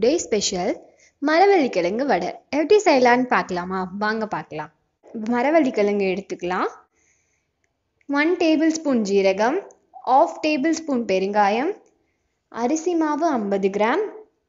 today special மரவள்ளி கிழங்கு வடை எப்படி செய்யலான்னு பார்க்கலாமா வாங்க பார்க்கலாம் மரவள்ளி கிழங்கு எடுத்துக்கலாம் ஒன் டேபிள் ஸ்பூன் ஜீரகம் ஆஃப் டேபிள் ஸ்பூன் பெருங்காயம் அரிசி மாவு ஐம்பது கிராம்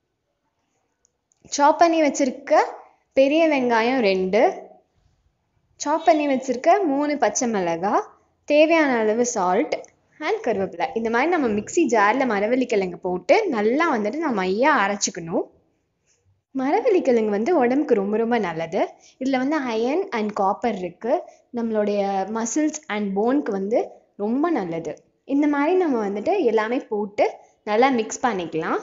சாப் பண்ணி வச்சுருக்க பெரிய வெங்காயம் ரெண்டு சாப் பண்ணி வச்சுருக்க மூணு பச்சை மிளகாய் தேவையான அளவு சால்ட் அண்ட் கருவேப்பிலை இந்த மாதிரி நம்ம மிக்ஸி ஜாரில் மரவள்ளி கிழங்கு போட்டு நல்லா வந்துட்டு நம்ம மையாக அரைச்சிக்கணும் மரவள்ளி கிழங்கு வந்து உடம்புக்கு ரொம்ப ரொம்ப நல்லது இதில் வந்து அயன் அண்ட் காப்பர் இருக்குது நம்மளுடைய மசில்ஸ் அண்ட் போனுக்கு வந்து ரொம்ப நல்லது இந்த மாதிரி நம்ம வந்துட்டு எல்லாமே போட்டு நல்லா மிக்ஸ் பண்ணிக்கலாம்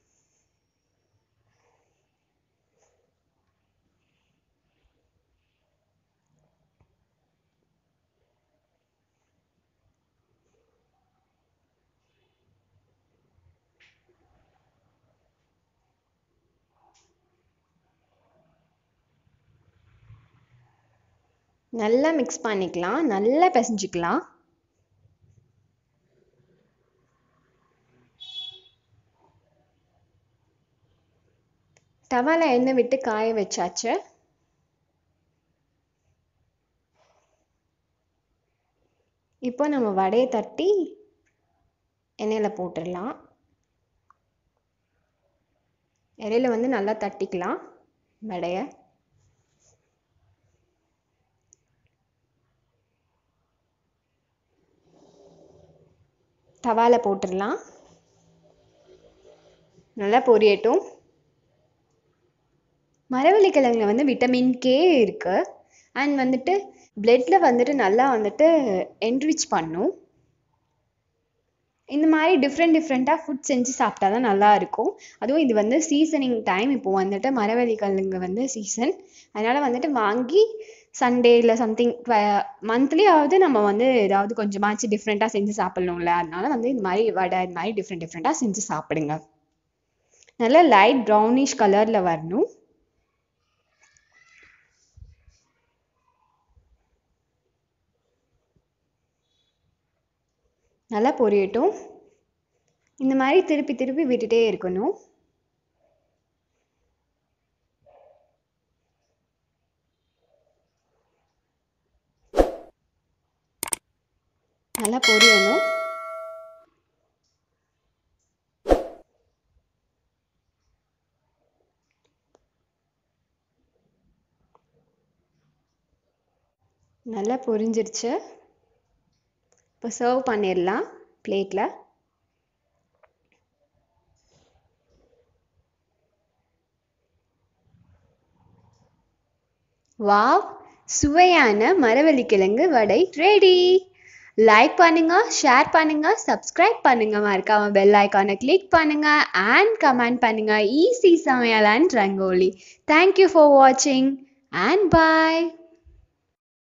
நல்லா மிக்ஸ் பண்ணிக்கலாம் நல்லா பிசைஞ்சிக்கலாம் டவால எண்ணெய் விட்டு காய வச்சாச்சு இப்போ நம்ம வடையை தட்டி எண்ணெயில் போட்டுடலாம் இலையில வந்து நல்லா தட்டிக்கலாம் வடையை தவால போட்டுடலாம் நல்லா பொரியட்டும் மரவள்ளி கிழங்குல வந்து விட்டமின் கே இருக்குது அண்ட் வந்துட்டு பிளட்டில் வந்துட்டு நல்லா வந்துட்டு என்ரிச் பண்ணும் இந்த மாதிரி டிஃப்ரெண்ட் டிஃப்ரெண்ட்டாக ஃபுட் செஞ்சு சாப்பிட்டா தான் நல்லா இருக்கும் அதுவும் இது வந்து சீசனிங் டைம் இப்போ வந்துட்டு மரவள்ளி கிழங்கு வந்து சீசன் அதனால் வந்துட்டு வாங்கி சண்டே இல்லை சம்திங் மந்த்லியாவது நம்ம வந்து ஏதாவது கொஞ்சமாச்சு டிஃப்ரெண்ட்டாக செஞ்சு சாப்பிட்ணும்ல அதனால வந்து இந்த மாதிரி வடை இந்த மாதிரி டிஃப்ரெண்ட் டிஃப்ரெண்ட்டாக செஞ்சு சாப்பிடுங்க நல்லா லைட் ப்ரௌனிஷ் கலரில் வரணும் நல்லா பொரியட்டும் இந்த மாதிரி திருப்பி திருப்பி விட்டுட்டே இருக்கணும் நல்லா பொரியணும் நல்லா பொரிஞ்சிருச்சு இப்போ சர்வ் பண்ணிடலாம் பிளேட்டில் வாவ் சுவையான மரவள்ளி கிழங்கு வடை ரெடி லைக் பண்ணுங்க ஷேர் பண்ணுங்க சப்ஸ்கிரைப் பண்ணுங்க மறக்காம பெல் ஐக்கானை கிளிக் பண்ணுங்க அண்ட் கமெண்ட் பண்ணுங்க easy Samayal and Rangoli thank you for வாட்சிங் அண்ட் பாய்